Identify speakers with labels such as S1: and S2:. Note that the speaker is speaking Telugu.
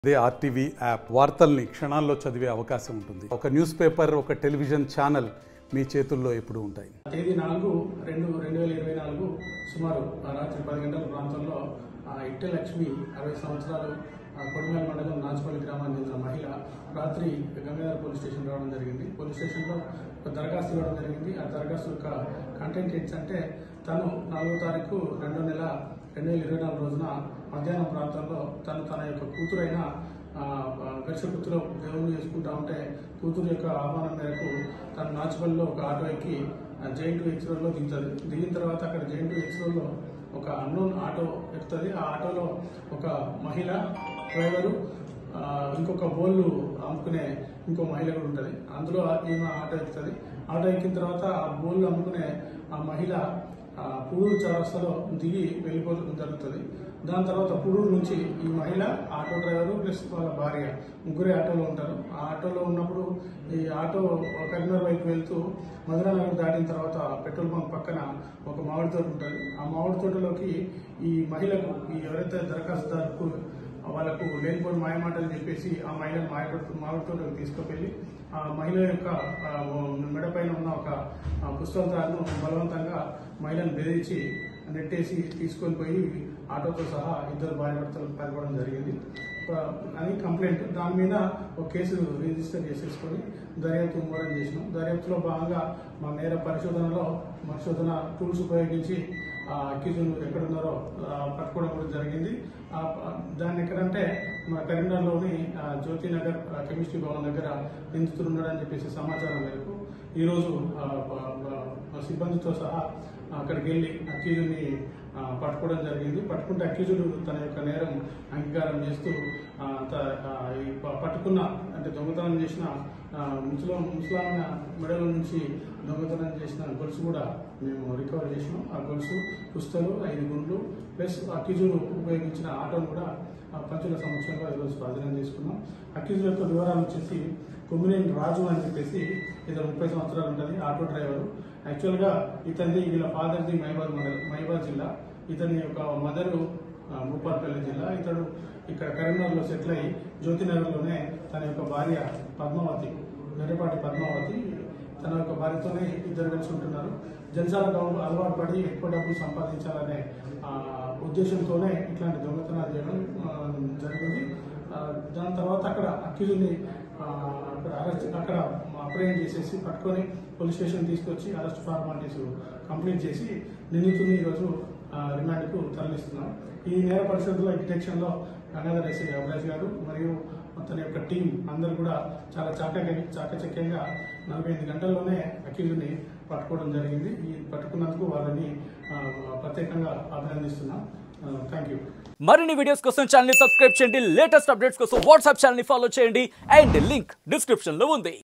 S1: అదే ఆర్టీవీ యాప్ వార్తల్ని క్షణాల్లో చదివే అవకాశం ఉంటుంది ఒక న్యూస్ పేపర్ ఒక టెలివిజన్ ఛానల్ మీ చేతుల్లో ఎప్పుడూ ఉంటాయి
S2: తేదీ నాలుగు రెండు రెండు వేల ఇరవై నాలుగు సుమారు ఆ రాత్రి పది గంటల ప్రాంతంలో ఆ ఇట్టె లక్ష్మి అరవై సంవత్సరాలు ఆ కొడిమేల మండలం నాచుపల్లి గ్రామానికి చెందిన మహిళ రాత్రి గంగాధర పోలీస్ స్టేషన్ రావడం జరిగింది పోలీస్ స్టేషన్లో ఒక దరఖాస్తు ఇవ్వడం జరిగింది ఆ దరఖాస్తు యొక్క కంటెంట్ ఏంటంటే తను నాలుగో తారీఖు రెండో నెల రెండు వేల ఇరవై నాలుగు రోజున మధ్యాహ్నం ప్రాంతంలో తను తన యొక్క కూతురైన గడిచకుర్తిలో దేవుని చేసుకుంటా ఉంటే కూతురు యొక్క ఆహ్వానం మేరకు తన నాచుపల్లిలో ఒక ఆటో ఎక్కి జైంట్ ఎక్స్ రోడ్లో దిగుతుంది దిగిన తర్వాత అక్కడ జైంట్ ఎక్స్ రోడ్లో ఒక అన్నోన్ ఆటో ఎక్కుతుంది ఆ ఆటోలో ఒక మహిళ డ్రైవరు ఆ, ఇంకొక బోళ్ళు అమ్ముకునే ఇంకో మహిళ కూడా ఉంటుంది అందులో ఈమె ఆటో ఎక్కుతుంది ఆటో ఎక్కిన తర్వాత ఆ బోళ్ళు అమ్ముకునే ఆ మహిళ ఆ, పూడూరు చౌరస్తాలో దిగి వెళ్ళిపోవడం జరుగుతుంది దాని తర్వాత పూడూరు నుంచి ఈ మహిళ ఆటో డ్రైవరు ప్లస్ వాళ్ళ భార్య ముగ్గురే ఆటోలో ఉంటారు ఆ ఆటోలో ఉన్నప్పుడు ఈ ఆటో కరీంనగర్ వైపు వెళ్తూ మధురానగర్ దాటిన తర్వాత పెట్రోల్ బంక్ పక్కన ఒక మామిడి తోట ఉంటుంది ఆ మామిడి తోటలోకి ఈ మహిళకు ఈ ఎవరైతే దరఖాస్తుదారుకు వాళ్ళకు లేనిపోని మాయమాటలు చెప్పేసి ఆ మహిళను మాయపడుతూ మామిడి తోటకు తీసుకువెళ్ళి ఆ మహిళ యొక్క ఆ, మెడ పైన ఉన్న ఒక ఆ, పుస్తకాలను బలవంతంగా మహిళను బెదిరించి నెట్టేసి తీసుకొని పోయి ఆటోతో సహా ఇద్దరు భార్యభర్తలకు పాల్పడడం జరిగింది ఆ, అని కంప్లైంట్ దాని మీద ఒక కేసు రిజిస్టర్ చేసేసుకొని దర్యాప్తు మూరం చేసినాం దర్యాప్తులో భాగంగా మా నేర పరిశోధనలో పరిశోధన టూల్స్ ఉపయోగించి ఆ అక్యూజులు ఎక్కడున్నారో ఆ, పట్టుకోవడం కూడా జరిగింది ఆ, ప- దాన్ని ఎక్కడంటే మన కరీంనగర్లోని ఆ, జ్యోతినగర్ ఆ, కెమిస్ట్రీ భవన్ దగ్గర నిందితులు ఉన్నాడని చెప్పేసి సమాచారం మేరకు ఈరోజు ఆ, ప- ప- మా సిబ్బందితో సహా అక్కడికి వెళ్ళి అక్యూజుని ఆ, పట్టుకోవడం జరిగింది పట్టుకుంటే అక్యూజుడు తన యొక్క నేరం అంగీకారం చేస్తూ ఆ, త- ఆ, ఈ ప- పట్టుకున్న అంటే దొంగతనం చేసిన ఆ, ముసలా ముసలామైన మెడల నుంచి దొంగతనం చేసిన గొలుసు కూడా మేము రికవర్ చేసినాం ఆ గొలుసు పుస్తలు ఐదు గుండ్లు ప్లస్ అక్యూజుడు ఉపయోగించిన ఆటోను కూడా ఆ, పంచుల సమక్షంలో ఈరోజు స్వాధీనం చేసుకున్నాం అక్యూజుల యొక్క వివరాలు వచ్చేసి కొమ్మినేని రాజు అని చెప్పేసి ఇతను ముప్పై సంవత్సరాలు ఉంటుంది ఆటో డ్రైవరు యాక్చువల్గా ఇతనిది వీళ్ళ ఫాదర్ది మైబాద్ మండలం మైబాద్ జిల్లా ఇతని యొక్క మదరు ఆ, భూపాలపల్లి జిల్లా ఇతడు ఇక్కడ కరీంనగర్లో సెటిల్ అయ్యి జ్యోతినగర్లోనే తన యొక్క భార్య పద్మావతి గడ్డపాటి పద్మావతి తన యొక్క భార్యతోనే ఇద్దరు కలిసి ఉంటున్నారు జనసాలకు అలవా- అలవాటు పడి ఎక్కువ డబ్బులు సంపాదించాలనే ఆ, ఉద్దేశంతోనే ఇట్లాంటి దొంగతనాలు చేయడం ఆ, జరిగింది ఆ, దాని తర్వాత అక్కడ అక్యూజ్ని అక్కడ అరెస్ట్ అక్కడ అప్రయం చేసేసి పట్టుకొని పోలీస్ స్టేషన్ తీసుకొచ్చి అరెస్ట్ ఫార్మాలిటీస్ కంప్లీట్ చేసి నిందితుడిని ఈరోజు ఆ, రిమాండ్కు తరలిస్తున్నాం ఈ నేర పరిస్థితుల్లో డిటెక్షన్లో గంగాధర్ ఎస్ఐ అభిలాష్ గారు మరియు తన యొక్క టీం అందరూ కూడా చాలా చాకగా చాకచక్యంగా నలభై ఐదు గంటల్లోనే అక్యూజ్ని పట్టుకోవడం జరిగింది ఈ పట్టుకున్నందుకు వాళ్ళని ఆ, ప్రత్యేకంగా అభినందిస్తున్నాం థ్యాంక్ యూ
S3: మరిన్ని వీడియోస్ కోసం ఛానల్ ని సబ్స్క్రైబ్ చేయండి లేటెస్ట్ అప్డేట్స్ కోసం వాట్సాప్ ఛానల్ ని ఫాలో చేయండి అండ్ లింక్ డిస్క్రిప్షన్ లో ఉంది